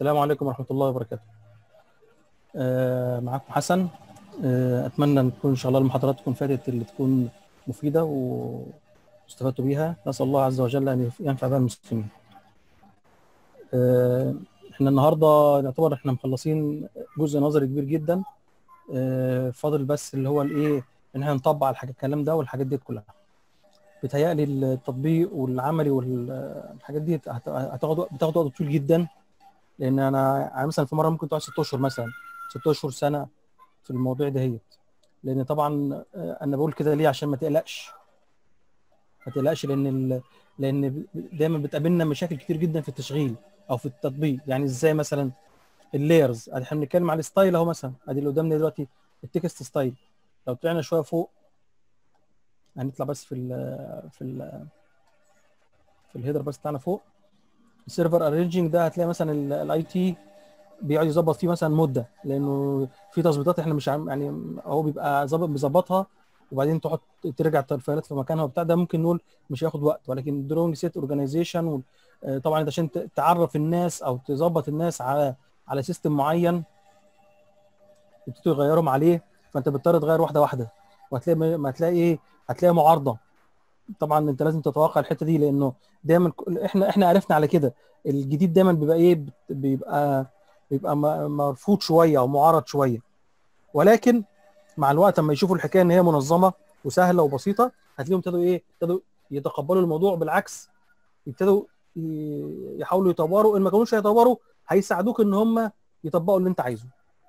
السلام عليكم ورحمة الله وبركاته. آه معكم حسن آه أتمنى أن تكون إن شاء الله المحاضرات تكون فاتت اللي تكون مفيدة واستفدتوا بيها نسأل الله عز وجل أن ينفع بها المسلمين. آه احنا النهارده نعتبر احنا مخلصين جزء نظري كبير جدا آه فاضل بس اللي هو الايه ان احنا نطبق على الحاجات الكلام ده والحاجات دي كلها. بيتهيألي التطبيق والعملي والحاجات دي هتاخد بتاخد وقت طويل جدا لان انا يعني مثلا في مره ممكن تقعد ست اشهر مثلا ست اشهر سنه في المواضيع دهيت لان طبعا انا بقول كده ليه عشان ما تقلقش ما تقلقش لان ال... لان دايما بتقابلنا مشاكل كتير جدا في التشغيل او في التطبيق يعني ازاي مثلا اللايرز احنا بنتكلم على الستايل اهو مثلا ادي اللي قدامنا دلوقتي التكست ستايل لو طلعنا شويه فوق هنطلع بس في ال في ال في الهيدر بس بتاعنا فوق السيرفر ارينجنج ده هتلاقي مثلا الاي تي بيقعد يظبط فيه مثلا مده لانه في تظبيطات احنا مش عم يعني هو بيبقى ظابط مظبطها وبعدين تقعد ترجع الفايلات في مكانها وبتاع ده ممكن نقول مش هياخد وقت ولكن درونج سيت اورجانيزيشن طبعا انت عشان تعرف الناس او تظبط الناس على على سيستم معين يبتدوا يغيرهم عليه فانت بتضطر تغير واحده واحده وهتلاقي ما هتلاقي ايه هتلاقي معارضه طبعا انت لازم تتوقع الحته دي لانه دايما احنا احنا عرفنا على كده الجديد دايما بيبقى ايه بيبقى بيبقى مرفوض شويه او معارض شويه ولكن مع الوقت اما يشوفوا الحكايه ان هي منظمه وسهله وبسيطه هتلاقيهم ابتدوا ايه ابتدوا يتقبلوا الموضوع بالعكس يبتدوا يحاولوا يطوروا ان ما كانوش هيطوروا هيساعدوك ان هم يطبقوا اللي انت عايزه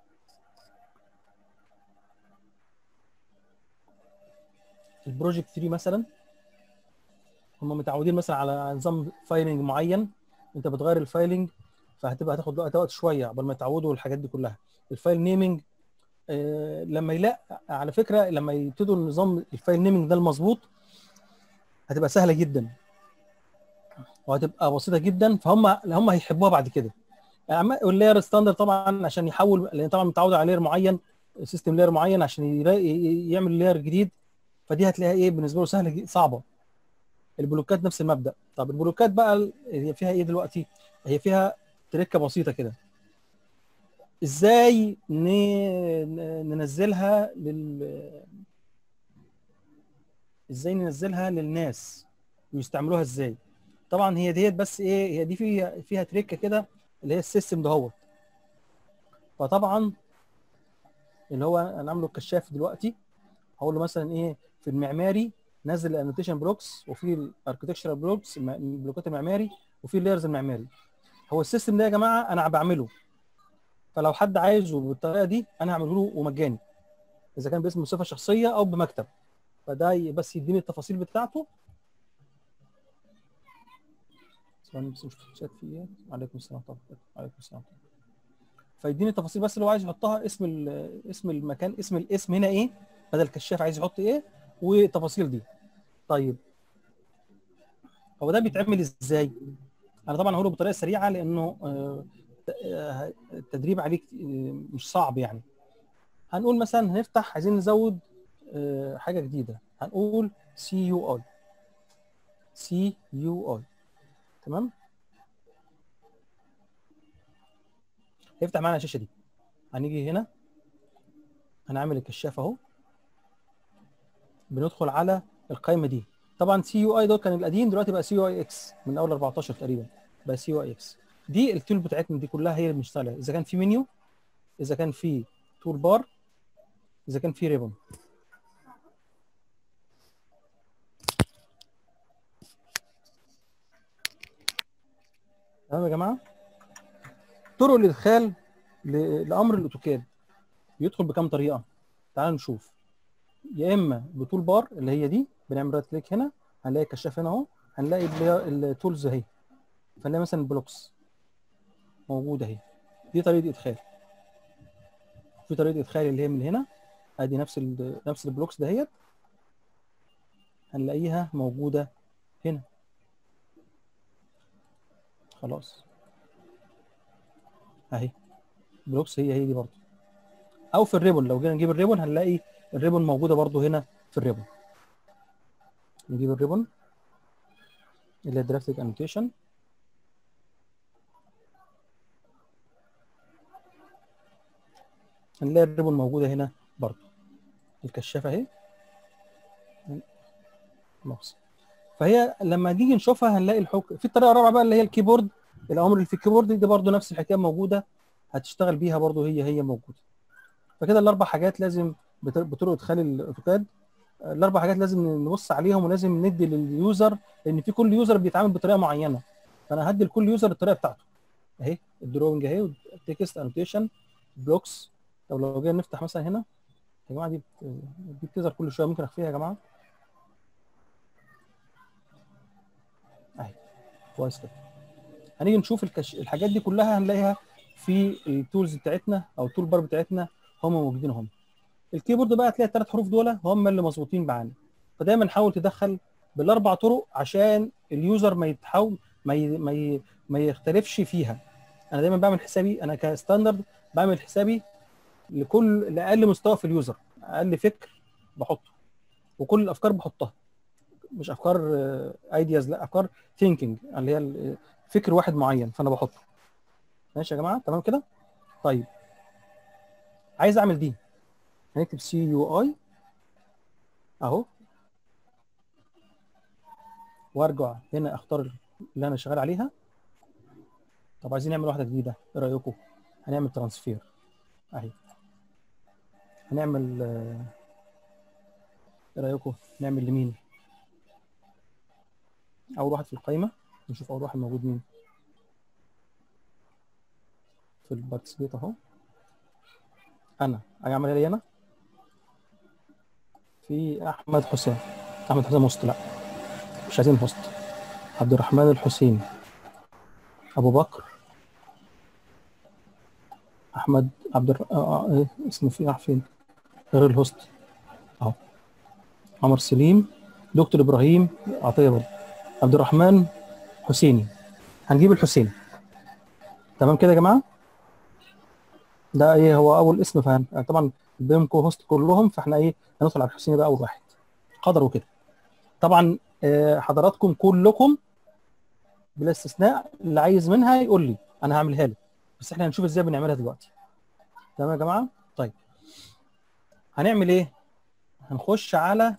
البروجكت 3 مثلا هم متعودين مثلا على نظام فايلنج معين انت بتغير الفايلنج فهتبقى هتاخد وقت وقت شويه قبل ما يتعودوا الحاجات دي كلها الفايل نيمنج آه لما يلاقي على فكره لما يبتدوا النظام الفايل نيمنج ده المظبوط هتبقى سهله جدا وهتبقى بسيطه جدا فهم هم هيحبوها بعد كده يعني واللاير ستاندرد طبعا عشان يحول لان طبعا متعود على لاير معين سيستم لاير معين عشان يعمل لاير جديد فدي هتلاقيها ايه بالنسبه له سهله صعبه البلوكات نفس المبدا طب البلوكات بقى هي فيها ايه دلوقتي هي فيها تركه بسيطه كده ازاي ننزلها لل ازاي ننزلها للناس ويستعملوها ازاي طبعا هي ديت بس ايه هي دي فيها فيها تركه كده اللي هي السيستم دهوت فطبعا اللي هو انا عامله الكشاف دلوقتي هقول له مثلا ايه في المعماري نزل الانوتيشن بلوكس وفي الاركتكشرال بلوكس البلوكات المعماري وفي اللايرز المعماري هو السيستم ده يا جماعه انا بعمله فلو حد عايزه بالطريقه دي انا هعمله له ومجاني اذا كان باسم صفه شخصيه او بمكتب فده بس يديني التفاصيل بتاعته ثواني بس مش شات في ايه وعليكم السلام طبعا وعليكم السلام طبعا فيديني التفاصيل بس اللي هو عايز يحطها اسم اسم المكان اسم الاسم هنا ايه بدل كشاف عايز يحط ايه والتفاصيل دي طيب هو ده بيتعمل ازاي انا طبعا هقوله بطريقه سريعه لانه التدريب عليه مش صعب يعني هنقول مثلا هنفتح عايزين نزود حاجه جديده هنقول سي يو اي سي يو اي تمام هيفتح معانا الشاشه دي هنيجي هنا هنعمل الكشاف اهو بندخل على القائمه دي طبعا سي يو اي ده كان القديم دلوقتي بقى سي يو اي اكس من اول 14 تقريبا بقى سي يو اي اكس دي التول بتاعتنا دي كلها هي اللي بنشتغل عليها اذا كان في منيو اذا كان في تول بار اذا كان في ريبون تمام يا جماعه طرق الادخال لامر الاوتوكاد بيدخل بكام طريقه تعالوا نشوف يا اما بتول بار اللي هي دي بنعمل رايت كليك هنا هنلاقي الكشاف هنا اهو هنلاقي التولز اهي فنلاقي مثلا البلوكس موجوده اهي دي طريقه ادخال في طريقه ادخال اللي هي من هنا ادي نفس ال نفس البلوكس دهيت هنلاقيها موجوده هنا خلاص اهي بلوكس هي هي دي برضه او في الريبون لو جينا نجيب الريبون هنلاقي الريبون موجوده برضو هنا في الريبون نجيب الريبون اللي هي درافت انوتيشن هنلاقي الريبون موجوده هنا برضو الكشافه اهي خلاص فهي لما نيجي نشوفها هنلاقي الحك في الطريقه الرابعه بقى اللي هي الكيبورد الاوامر اللي في الكيبورد دي برضو نفس الحكايه موجوده هتشتغل بيها برضو هي هي موجوده فكده الاربع حاجات لازم بت- بطرق ادخال الاوتوكاد الاربع حاجات لازم نبص عليهم ولازم ندي لليوزر لان في كل يوزر بيتعامل بطريقه معينه فانا هدي لكل يوزر الطريقه بتاعته اهي الدروينج اهي التكست انوتيشن بلوكس طب لو جينا نفتح مثلا هنا يا جماعه دي بت- دي بتظهر كل شويه ممكن اخفيها يا جماعه اهي كويس كده هنيجي نشوف الكش... الحاجات دي كلها هنلاقيها في التولز بتاعتنا او التول بار بتاعتنا هم موجودين هم الكيبورد بقى هتلاقي الثلاث حروف دول هم اللي مظبوطين معانا فدايما حاول تدخل بالاربع طرق عشان اليوزر ما يتحول ما ي... ما ي... ما يختلفش فيها انا دايما بعمل حسابي انا كستاندرد بعمل حسابي لكل لاقل مستوى في اليوزر اقل فكر بحطه وكل الافكار بحطها مش افكار ايدياز لا افكار ثينكينج اللي هي ال- فكر واحد معين فانا بحطه ماشي يا جماعه تمام كده طيب عايز اعمل دي هنكتب سي يو اي اهو وارجع هنا اختار اللي انا شغال عليها طب عايزين نعمل واحده جديده ايه رايكم هنعمل ترانسفير اهي هنعمل آه، ايه رايكم نعمل لمين اول واحد في القائمه نشوف اول واحد موجود مين في البارتيسيبيت اهو انا اجي اعمل لي انا في احمد حسام احمد حسام وسط لا مش عايزين وسط عبد الرحمن الحسين ابو بكر احمد عبد الر... آه آه إيه اسمه في راح فين غير الهوست اهو عمر سليم دكتور ابراهيم عطيه برضه عبد الرحمن حسيني هنجيب الحسيني تمام كده يا جماعه ده ايه هو اول اسم فهن طبعا بينهم كو هوست كلهم فاحنا ايه هندخل على الحسيني ده اول واحد قدر وكده طبعا آه، حضراتكم كلكم بلا استثناء اللي عايز منها يقول لي انا هعملها له بس احنا هنشوف ازاي بنعملها دلوقتي تمام يا جماعه طيب هنعمل ايه هنخش على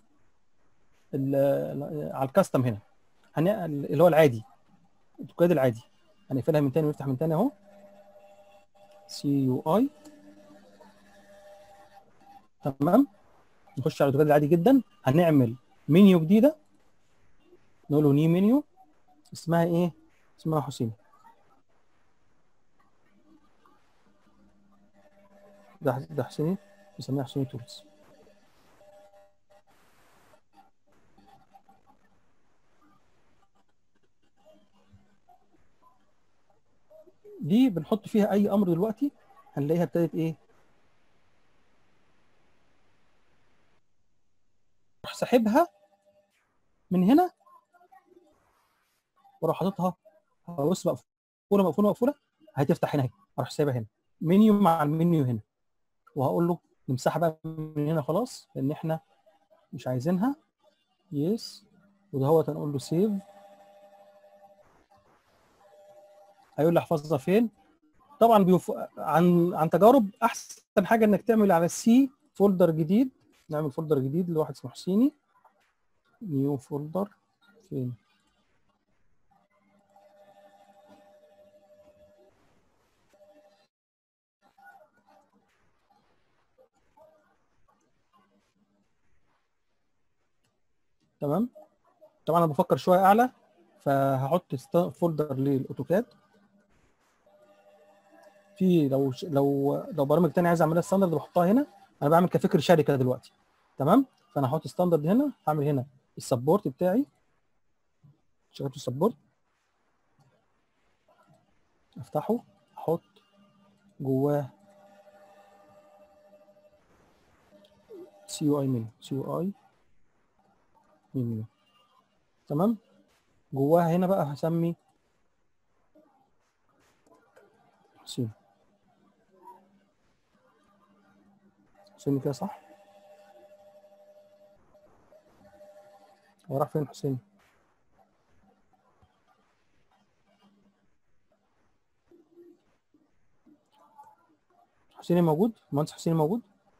ال- على الكاستم هنا هن... اللي هو العادي الكود العادي هنقفلها من تاني ونفتح من تاني اهو سي يو اي تمام نخش على الاوتوكاد العادي جدا هنعمل منيو جديده نقول له نيو منيو اسمها ايه اسمها حسين ده ده حسيني بنسميها حسيني تولز دي بنحط فيها اي امر دلوقتي هنلاقيها ابتدت ايه اروح ساحبها من هنا واروح حاططها بص مقفوله مقفوله مقفوله هتفتح هنا اهي اروح سايبها هنا منيو مع المنيو هنا وهقول له نمسحها بقى من هنا خلاص لان احنا مش عايزينها يس ودهوت هنقول له سيف هيقول لي احفظها فين طبعا بيوف... عن عن تجارب احسن حاجه انك تعمل على السي فولدر جديد نعمل فولدر جديد لواحد اسمه حسيني نيو فولدر فين تمام طبعا انا بفكر شويه اعلى فهحط فولدر للاوتوكاد في لو لو لو برامج تانية عايز اعملها ستاندرد بحطها هنا انا بعمل كفكر شركه دلوقتي تمام فانا هحط ستاندرد هنا هعمل هنا السبورت بتاعي شغلت السبورت افتحه احط جواه سي يو اي منيو سي يو اي منيو تمام جواها هنا بقى هسمي حسين حسين كده صح هو راح فين حسين حسيني موجود المهندس حسيني موجود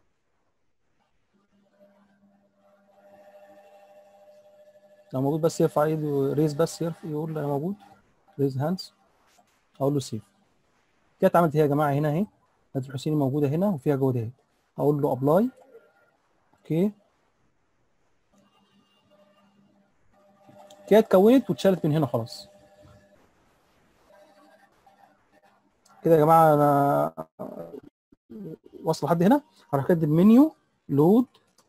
لو موجود بس يرفع ايده ريز بس يرفع يقول انا موجود ريز هاندز اقول له سيف كده اتعملت هي يا جماعه هنا اهي نادي الحسيني موجوده هنا وفيها جوه اهي اقول له ابلاي اوكي كده اتكونت واتشالت من هنا خلاص كده يا جماعه انا واصل لحد هنا هروح كاتب منيو لود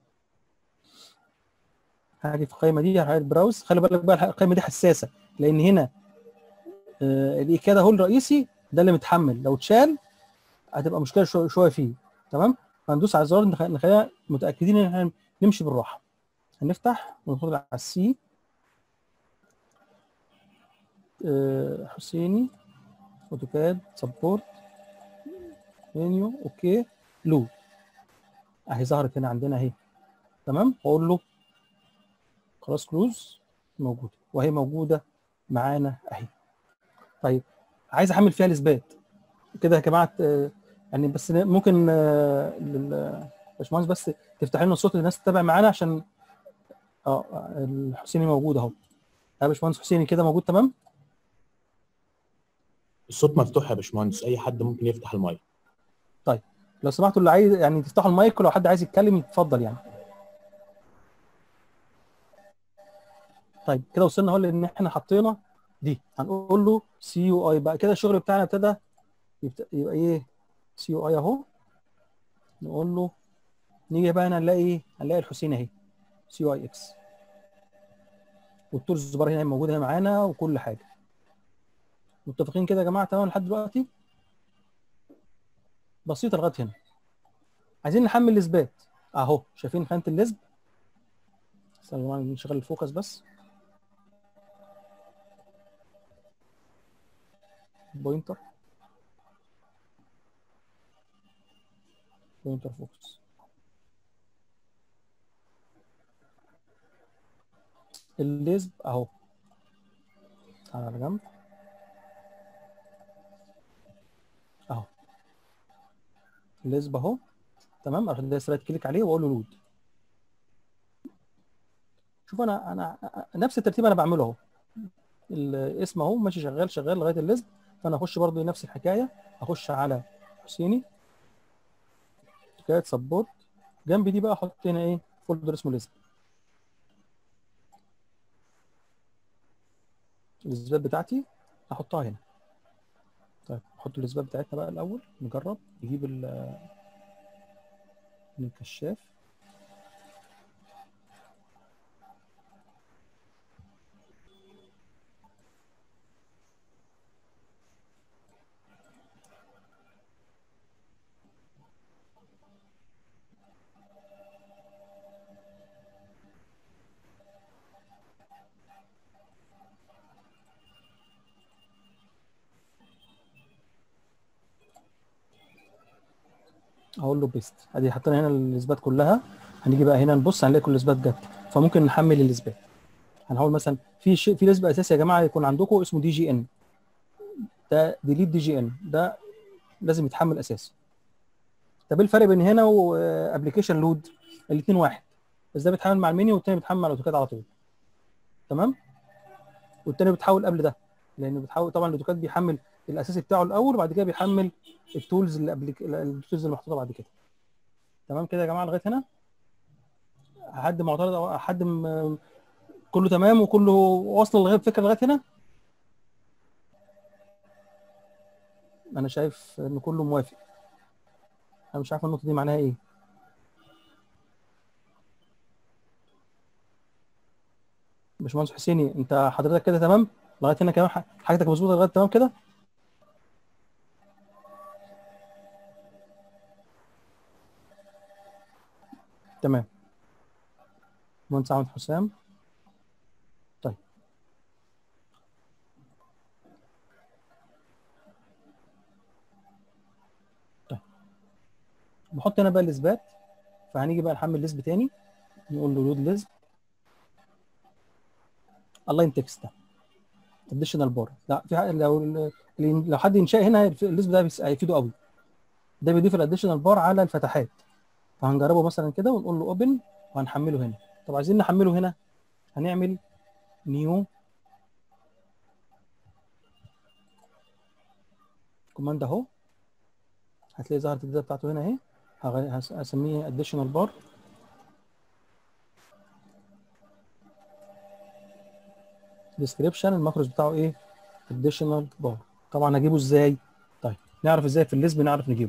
هاجي في القائمه دي هروح براوز خلي بالك بقى القائمه دي حساسه لان هنا آه الايكاد اهو الرئيسي ده اللي متحمل لو اتشال هتبقى مشكله شويه شويه فيه تمام هندوس على الزرار نخلينا متاكدين ان احنا نمشي بالراحه هنفتح وندخل على السي آه حسيني اوتوكاد سبورت منيو اوكي لود اهي ظهرت هنا عندنا اهي تمام واقول له خلاص كلوز موجوده وهي موجوده معانا اهي طيب عايز احمل فيها الاثبات كده يا جماعه آه، يعني بس ممكن آه، لل- باشمهندس بس تفتح لنا الصوت للناس تتابع معانا عشان اه الحسيني موجود اهو يا باشمهندس حسيني كده موجود تمام الصوت مفتوح يا باشمهندس اي حد ممكن يفتح المايك لو سمحتوا اللي عايز يعني تفتحوا المايك ولو حد عايز يتكلم يتفضل يعني طيب كده وصلنا اهو لان احنا حطينا دي هنقول له سي يو اي بقى كده الشغل بتاعنا ابتدى يبت- يبقى ايه سي يو اي اهو نقول له نيجي بقى هنا نلاقي ايه هنلاقي الحسين اهي سي يو اي اكس والتولز بار هنا موجوده هنا معانا وكل حاجه متفقين كده يا جماعه تمام لحد دلوقتي بسيطه لغايه هنا عايزين نحمل الاثبات اهو شايفين خانه الليزب استنى يا جماعه نشغل الفوكس بس بوينتر بوينتر فوكس الليزب اهو تعالى على جنب اهو الليزب اهو تمام اروح دايس رايت كليك عليه واقول له لود شوف انا انا نفس الترتيب انا بعمله اهو الاسم اهو ماشي شغال شغال لغايه الليزب فانا اخش برضو نفس الحكايه اخش على حسيني حكايه سبورت جنبي دي بقى احط هنا ايه فولدر اسمه ليزب الاثبات بتاعتي احطها هنا طيب نحط الاثبات بتاعتنا بقى الاول نجرب نجيب ال- الكشاف اقول له بيست ادي حطينا هنا الاثبات كلها هنيجي بقى هنا نبص هنلاقي كل الاثبات جت فممكن نحمل الاثبات هنحاول مثلا في شيء في اثبات اساسي يا جماعه يكون عندكم اسمه دي جي ان ده ديليت دي جي ان ده لازم يتحمل اساسي طب ايه الفرق بين هنا وابلكيشن لود الاثنين واحد بس ده بيتحمل مع المنيو والتاني بيتحمل مع الاوتوكاد على طول تمام والتاني بيتحول قبل ده لان بتحول طبعا الاوتوكاد بيحمل الاساسي بتاعه الاول وبعد كده بيحمل التولز اللي قبل التولز اللي محطوطه بعد كده تمام كده يا جماعه لغايه هنا حد معترض او حد م... كله تمام وكله واصل لغايه فكره لغايه هنا انا شايف ان كله موافق انا مش عارف النقطه دي معناها ايه باشمهندس حسيني انت حضرتك كده تمام لغايه هنا كمان ح- حاجتك مظبوطه لغايه تمام كده تمام مهندس احمد حسام طيب طيب بحط هنا بقى الاثبات فهنيجي بقى نحمل ليسب تاني نقول له لود ليسب الاين تكست ده اديشنال بار لا في حاجة لو لو حد ينشأ هنا الليسب ده بيس- هيفيده قوي ده بيضيف الاديشنال بار على الفتحات فهنجربه مثلا كده ونقول له اوبن وهنحمله هنا طب عايزين نحمله هنا هنعمل نيو كوماند اهو هتلاقي ظهرت الداتا بتاعته هنا اهي هغ- هس- هسميه additional bar description المخرج بتاعه ايه additional bar طبعا هجيبه ازاي طيب نعرف ازاي في الليست بنعرف نجيبه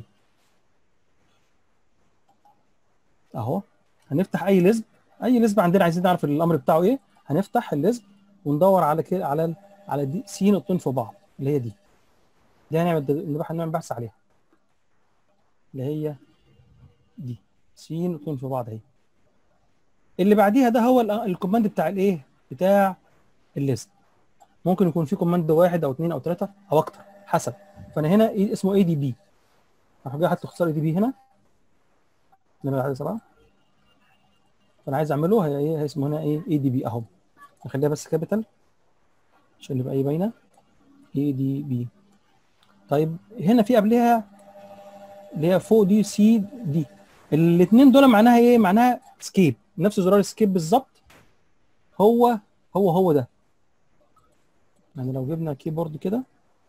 اهو هنفتح اي ليسب اي ليسب عندنا عايزين نعرف الامر بتاعه ايه هنفتح الليسب وندور على كده على ال- على دي س نقطتين في بعض اللي هي دي دي هنعمل د- هنعمل بحث عليها اللي هي دي س نقطتين في بعض اهي اللي بعديها ده هو ال- الكوماند بتاع الايه بتاع الليست ممكن يكون في كوماند واحد او اثنين او ثلاثه او اكتر حسب فانا هنا إيه اسمه اي دي بي هروح جاي حاطط اختصار اي دي بي هنا نمرة واحد سبعة فانا عايز اعمله هي ايه هي اسمه هنا ايه اي دي بي اهو نخليها بس كابيتال عشان يبقى ايه باينه اي دي بي طيب هنا في قبلها اللي هي فوق دي سي دي الاثنين دول معناها ايه معناها سكيب نفس زرار السكيب بالظبط هو هو هو ده يعني لو جبنا كيبورد كده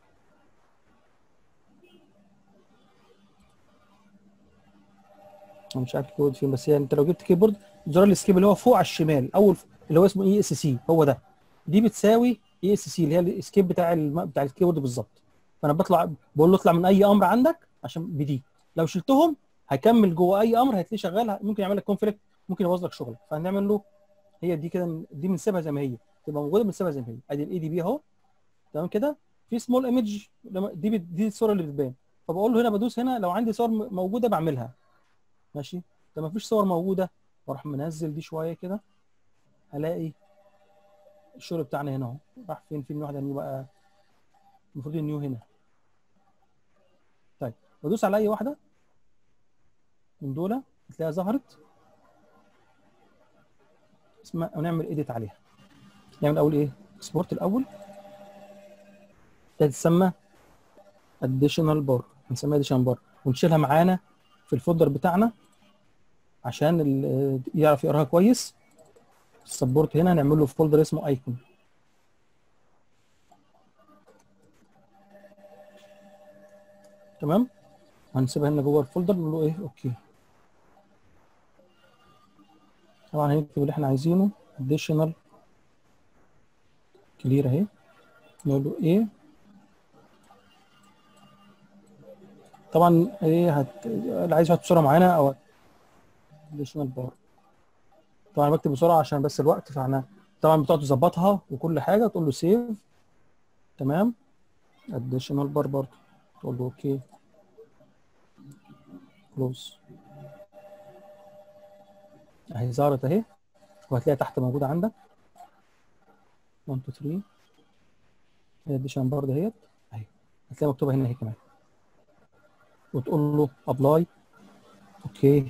انا مش عارف الكيبورد فين بس يعني انت لو جبت كيبورد زرار السكيب اللي هو فوق على الشمال اول اللي هو اسمه اي اس سي هو ده دي بتساوي اي اس سي اللي هي السكيب بتاع الم... بتاع الكيبورد بالظبط فانا بطلع بقول له اطلع من اي امر عندك عشان بدي لو شلتهم هيكمل جوه اي امر هتلاقيه شغال ممكن يعمل لك كونفليكت ممكن يبوظ لك شغلك فهنعمل له هي دي كده دي بنسيبها زي ما هي تبقى موجوده بنسيبها زي ما هي ادي الاي دي بي اهو تمام كده في سمول ايمج دي بت- دي الصوره اللي بتبان فبقول له هنا بدوس هنا لو عندي صور م- موجوده بعملها ماشي لو ما فيش صور موجوده واروح منزل دي شويه كده هلاقي الشغل بتاعنا هنا اهو راح فين فين واحده نيو بقى المفروض النيو هنا طيب بدوس على اي واحده من دول هتلاقيها ظهرت اسمها ونعمل ايديت عليها نعمل اول ايه اكسبورت الاول ده تسمى اديشنال بار هنسميها اديشنال بار ونشيلها معانا في الفولدر بتاعنا عشان ال- يعرف يقراها كويس السبورت هنا هنعمل له في فولدر اسمه ايكون تمام هنسيبها هنا جوه الفولدر نقول له ايه اوكي طبعا هنكتب اللي احنا عايزينه additional clear اهي نقول له ايه طبعا ايه هت... اللي عايز يحط صوره معانا او additional bar طبعا بكتب بسرعه عشان بس الوقت فاحنا طبعا بتقعد تظبطها وكل حاجه تقول له سيف تمام additional bar برضه تقول له اوكي كلوز اهي ظهرت اهي وهتلاقيها تحت موجوده عندك 1 2 3 هي الديشن بار دهيت اهي هتلاقيها مكتوبه هنا اهي كمان وتقول له ابلاي اوكي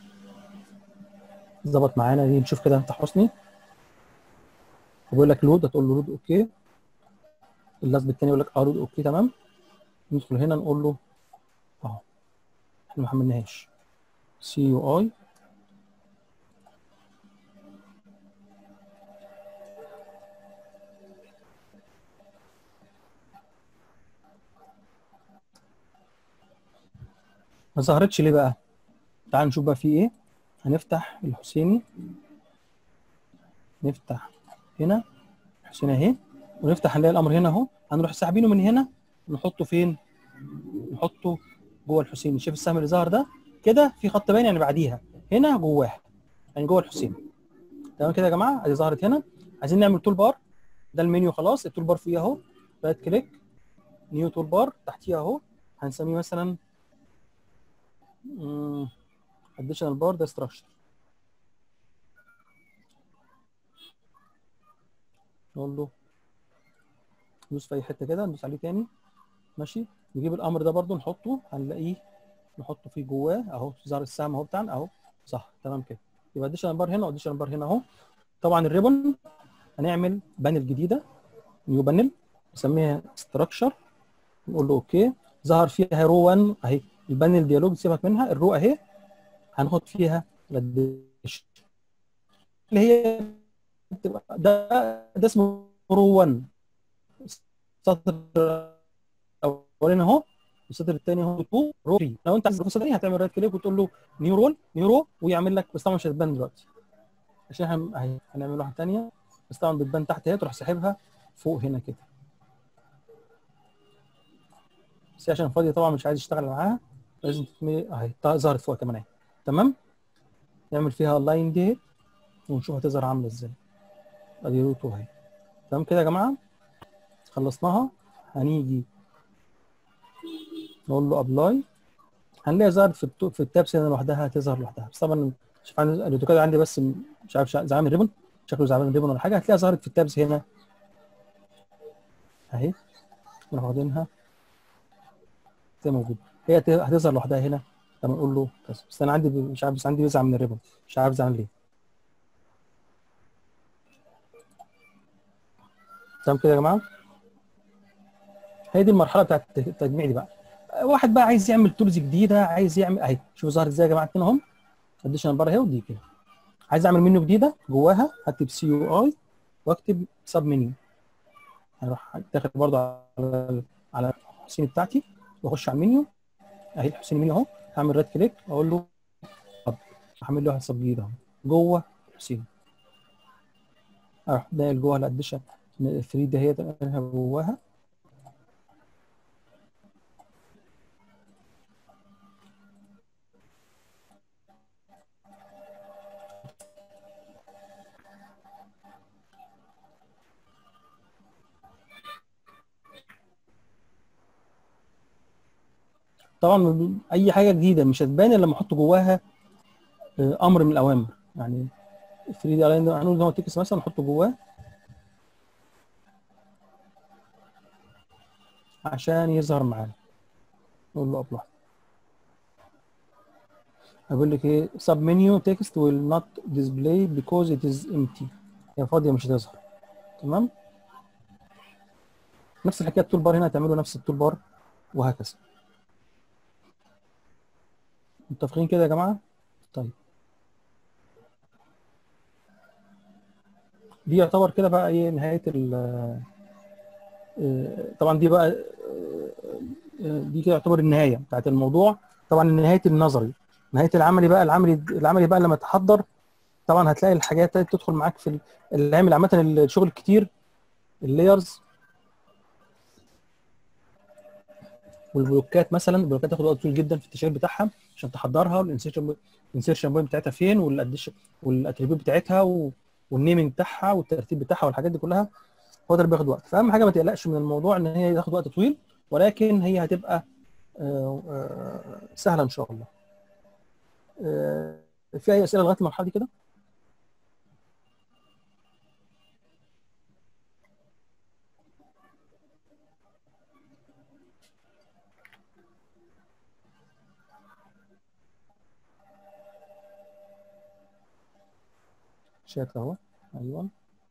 ظبط معانا دي نشوف كده انت حسني وبيقول لك لود هتقول له لود اوكي اللازم التاني يقول لك اه لود اوكي تمام ندخل هنا نقول له اهو احنا ما حملناهاش سي يو اي ما ظهرتش ليه بقى تعال نشوف بقى في ايه هنفتح الحسيني نفتح هنا الحسيني اهي ونفتح هنلاقي الامر هنا اهو هنروح ساحبينه من هنا نحطه فين نحطه جوه الحسيني شايف السهم اللي ظهر ده كده في خط باين يعني بعديها هنا جواها يعني جوه الحسيني تمام كده يا جماعه ادي ظهرت هنا عايزين نعمل تول بار ده المنيو خلاص التول بار فيه اهو رايت كليك نيو تول بار تحتيها اهو هنسميه مثلا اديشنال بار ده ستراكشر نقول له ندوس في اي حته كده ندوس عليه تاني ماشي نجيب الامر ده برده نحطه هنلاقيه نحطه فيه جواه اهو ظهر السهم اهو بتاعنا اهو صح تمام كده يبقى اديشنال بار هنا واديشنال بار هنا اهو طبعا الريبون هنعمل بانل جديده نيو بانل نسميها ستراكشر نقول له اوكي ظهر فيها رو 1 اهي البانل ديالوج سيبك منها الرو اهي هناخد فيها الاديشن اللي هي بتبقى- ده ده اسمه رو 1 السطر الاولاني اهو السطر الثاني اهو 2 رو 3 لو انت عايز القصه دي هتعمل رايت كليك وتقول له نيو رول نيو رو ويعمل لك بس طبعا مش هتبان دلوقتي عشان احنا اهي هنعمل واحده ثانيه بس طبعا بتبان تحت اهي تروح ساحبها فوق هنا كده بس هي عشان فاضيه طبعا مش عايز يشتغل معاها لازم تتملي اهي طا- ظهرت فوق كمان اهي تمام نعمل فيها اللاين دي ونشوف هتظهر عامله ازاي ادي روت اهي تمام كده يا جماعه خلصناها هنيجي نقول له ابلاي هنلاقيها ظهرت في التو... في التابس هنا لوحدها هتظهر لوحدها بس طبعا شوف عندي الاوتوكاد عندي بس م- مش عارف شا- زعلان من ريبون شكله زعلان من ريبون ولا حاجه هتلاقيها ظهرت في التابس هنا اهي نروح واخدينها زي ما موجود هي هت- هتظهر لوحدها هنا لما نقول له بس بس انا عندي ب- مش عارف بس عندي بيزعل من الريبون مش عارف زعلان ليه تمام كده يا جماعه هي دي المرحله بتاعت التجميع دي بقى واحد بقى عايز يعمل تولز جديده عايز يعمل اهي شوفوا ظهرت ازاي يا جماعه اتنين اهم اديشنال بره اهي ودي كده عايز اعمل منيو جديده جواها هكتب سي يو اي واكتب سب منيو هروح داخل برضه على على الحسين بتاعتي واخش على المنيو اهي الحسين منيو اهو هعمل رايت كليك اقول له طب هعمل له واحد سب جديد اهو جوه الحسين اروح دايل جوه الاديشن 3 ده هي تعملها جواها طبعا اي حاجه جديده مش هتبان الا لما احط جواها آه، امر من الاوامر يعني 3 دي الاين هنقول ده هو تكست مثلا نحطه جواه عشان يظهر معانا نقول له ابلاي هقول لك ايه سب منيو تكست will not display because it is empty هي فاضيه مش هتظهر تمام نفس الحكايه التول بار هنا هتعملوا نفس التول بار وهكذا متفقين كده يا جماعه طيب دي يعتبر كده بقى ايه نهايه ال آه، طبعا دي بقى آه، آه، دي كده يعتبر النهايه بتاعت الموضوع طبعا نهايه النظري نهايه العملي بقى العملي العملي بقى لما تحضر طبعا هتلاقي الحاجات اللي تدخل معاك في ال- اللي عامل عامه الشغل الكتير اللايرز والبلوكات مثلا البلوكات تاخد وقت طويل جدا في التشغيل بتاعها عشان تحضرها والانسيرشن الانسيرشن بوينت بتاعتها فين والاديشن والاتريبيوت بتاعتها و- والنيمنج بتاعها والترتيب بتاعها والحاجات دي كلها هو ده اللي بياخد وقت فاهم حاجه ما تقلقش من الموضوع ان هي تاخد وقت طويل ولكن هي هتبقى آه، آه، سهله ان شاء الله آه، في اي اسئله لغايه المرحله دي كده شات اهو ايوه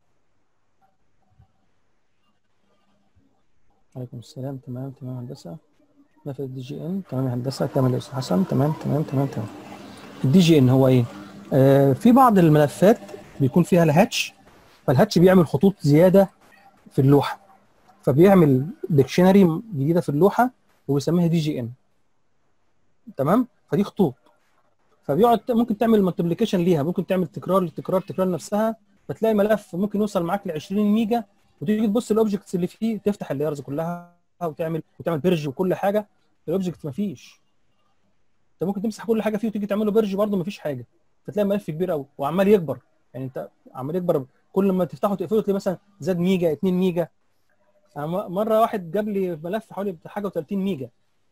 عليكم السلام تمام تمام هندسه نفذ الدي جي ان تمام يا هندسه تمام يا استاذ حسن تمام تمام تمام تمام الدي جي ان هو ايه؟ آه في بعض الملفات بيكون فيها الهاتش فالهاتش بيعمل خطوط زياده في اللوحه فبيعمل ديكشنري جديده في اللوحه وبيسميها دي جي ان تمام فدي خطوط فبيقعد ممكن تعمل مالتيبليكيشن ليها ممكن تعمل تكرار لتكرار تكرار نفسها فتلاقي الملف ممكن يوصل معاك ل 20 ميجا وتيجي تبص الاوبجكتس اللي فيه تفتح اللايرز كلها وتعمل وتعمل بيرج وكل حاجه الاوبجكت مفيش انت ممكن تمسح كل حاجه فيه وتيجي تعمل له بيرج برضه مفيش حاجه فتلاقي ملف كبير قوي وعمال يكبر يعني انت عمال يكبر كل ما تفتحه وتقفله تلاقي مثلا زاد ميجا 2 ميجا أنا م- مره واحد جاب لي ملف حوالي بتاع حاجه و30 ميجا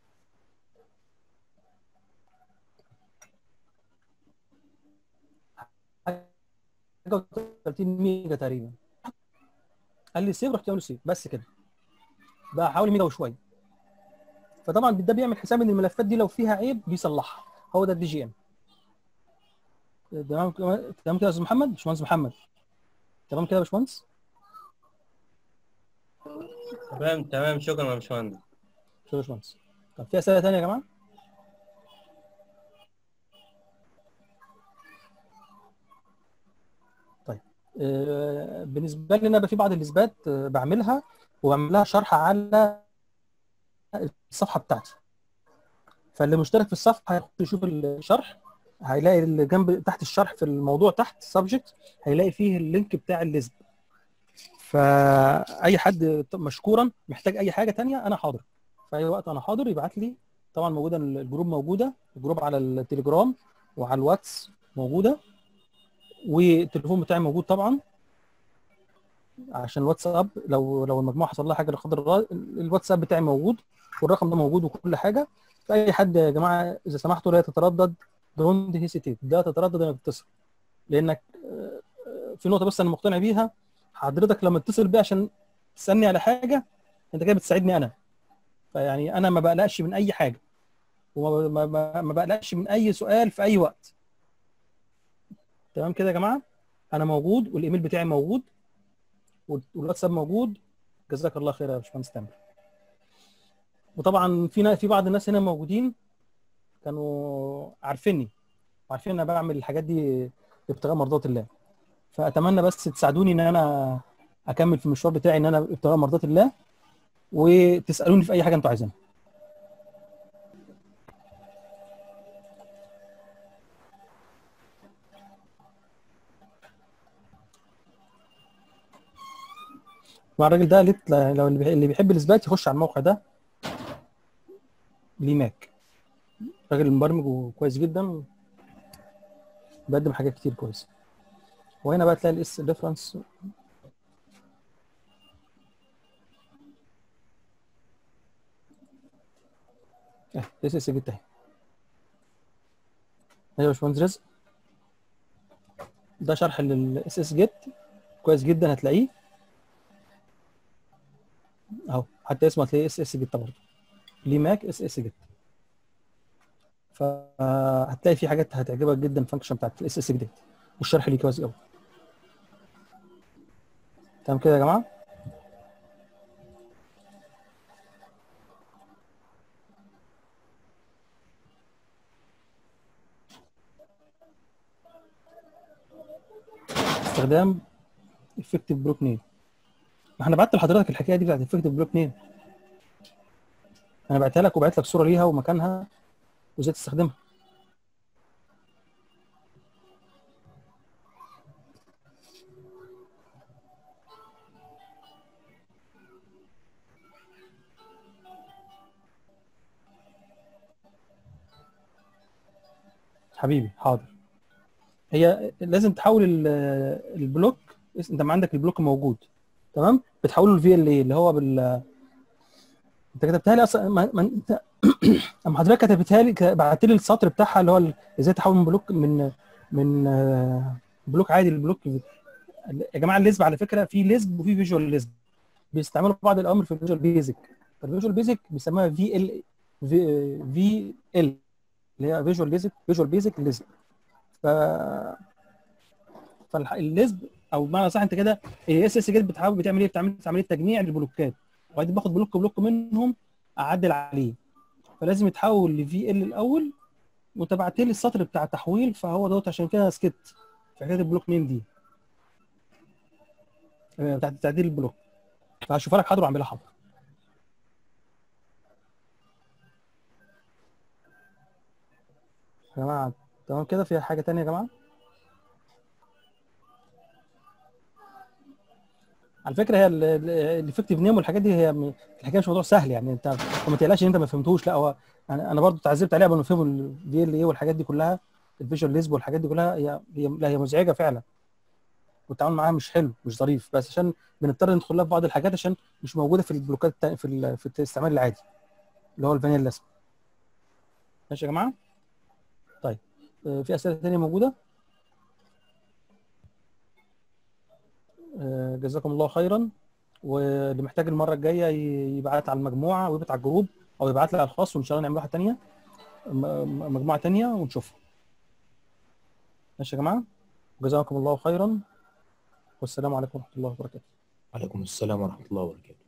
حاجه و30 ميجا تقريبا قال لي سيف رحت عامل سيف بس كده بقى حوالي ميجا وشويه فطبعا ده بيعمل حساب ان الملفات دي لو فيها عيب بيصلحها هو ده الدي جي ام تمام كده- تمام كده يا استاذ محمد باشمهندس محمد تمام كده يا باشمهندس تمام تمام شكرا يا باشمهندس شكرا يا باشمهندس طب في اسئله ثانيه يا جماعه آه، بالنسبه لي انا بقى في بعض الاثبات آه، بعملها وبعمل لها شرح على الصفحه بتاعتي فاللي مشترك في الصفحه هيخش يشوف الشرح هيلاقي اللي جنب تحت الشرح في الموضوع تحت سبجكت هيلاقي فيه اللينك بتاع الليزب فاي حد مشكورا محتاج اي حاجه تانية انا حاضر في اي وقت انا حاضر يبعت لي طبعا موجوده الجروب موجوده الجروب على التليجرام وعلى الواتس موجوده والتليفون بتاعي موجود طبعا عشان الواتساب لو لو المجموعه حصل لها حاجه لا قدر الله الواتساب بتاعي موجود والرقم ده موجود وكل حاجه فاي حد يا جماعه اذا سمحتوا لا تتردد دونت هيسيتيت لا تتردد انك تتصل لانك آه، آه، في نقطه بس انا مقتنع بيها حضرتك لما تتصل بي عشان تسالني على حاجه انت كده بتساعدني انا فيعني انا ما بقلقش من اي حاجه وما ما, ما, ما بقلقش من اي سؤال في اي وقت تمام كده يا جماعه انا موجود والايميل بتاعي موجود وال- والواتساب موجود جزاك الله خير يا باشمهندس تامر وطبعا في نا- في بعض الناس هنا موجودين كانوا عارفيني وعارفين ان انا بعمل الحاجات دي ابتغاء مرضات الله فاتمنى بس تساعدوني ان انا اكمل في المشوار بتاعي ان انا ابتغاء مرضات الله وتسالوني في اي حاجه انتوا عايزينها مع الراجل ده قلت لو اللي بيح- اللي بيحب الاثبات يخش على الموقع ده ليه ماك راجل مبرمج وكويس جدا بيقدم حاجات كتير كويسه وهنا بقى تلاقي الاس ريفرنس اه اس اس جبت اهي ايوه يا باشمهندس رزق ده شرح للاس اس جيت كويس جدا هتلاقيه اهو حتى اسمه هتلاقيه اس اس جيت برضه ليه ماك اس اس جيت فهتلاقي في حاجات هتعجبك جدا الفانكشن بتاعت الاس اس جيت والشرح ليه كويس قوي تمام كده يا جماعه استخدام افكتيف بلوك نيم ما احنا بعت لحضرتك الحكايه دي بتاعت افكتيف بلوك نيم انا بعتها لك وبعت لك صوره ليها ومكانها وازاي تستخدمها حبيبي حاضر هي لازم تحول ال- البلوك انت ما عندك البلوك موجود تمام بتحوله لفي ال اللي هو بال انت كتبتها لي اصلا ما... ما... انت اما حضرتك كتبتها لي ك- بعت لي السطر بتاعها اللي هو ال- ازاي تحول من بلوك من من آه، بلوك عادي لبلوك يا جماعه الليزب على فكره في ليزب وفي فيجوال ليزب بيستعملوا بعض الاوامر في الفيجوال بيزك فالفيجوال بيزك بيسموها في ال في ال اللي هي فيجوال بيزك فيجوال بيزك ليزب ف فالليزب او بمعنى صح انت كده اس اس جيت بتحاول بتعمل ايه بتعمل عمليه تجميع للبلوكات وبعدين باخد بلوك بلوك منهم اعدل عليه فلازم يتحول لفي ال الاول وانت بعت لي السطر بتاع التحويل فهو دوت عشان كده سكت في حكايه البلوك نيم دي آه، بتاعت تعديل البلوك فهشوفها لك حاضر واعملها حاضر يا جماعه تمام كده في حاجه تانية يا جماعه على فكره هي الافكتيف نيم والحاجات دي هي م- الحكايه مش موضوع سهل يعني انت وما تقلقش ان انت ما فهمتوش لا هو انا انا برضو اتعذبت عليها قبل ما افهم الفي ال اي والحاجات دي كلها الفيجوال ليزب والحاجات دي كلها هي هي لا هي مزعجه فعلا والتعامل معاها مش حلو مش ظريف بس عشان بنضطر ندخل لها في بعض الحاجات عشان مش موجوده في البلوكات التا- في ال- في الاستعمال العادي اللي هو الفانيلا اسم ماشي يا جماعه طيب آه، في اسئله ثانيه موجوده آه، جزاكم الله خيرا واللي محتاج المره الجايه ي- يبعت على المجموعه ويبعت على الجروب او يبعت لي على الخاص وان شاء الله نعمل واحده ثانيه مجموعه ثانيه ونشوفها ماشي يا جماعه جزاكم الله خيرا والسلام عليكم ورحمه الله وبركاته عليكم السلام ورحمه الله وبركاته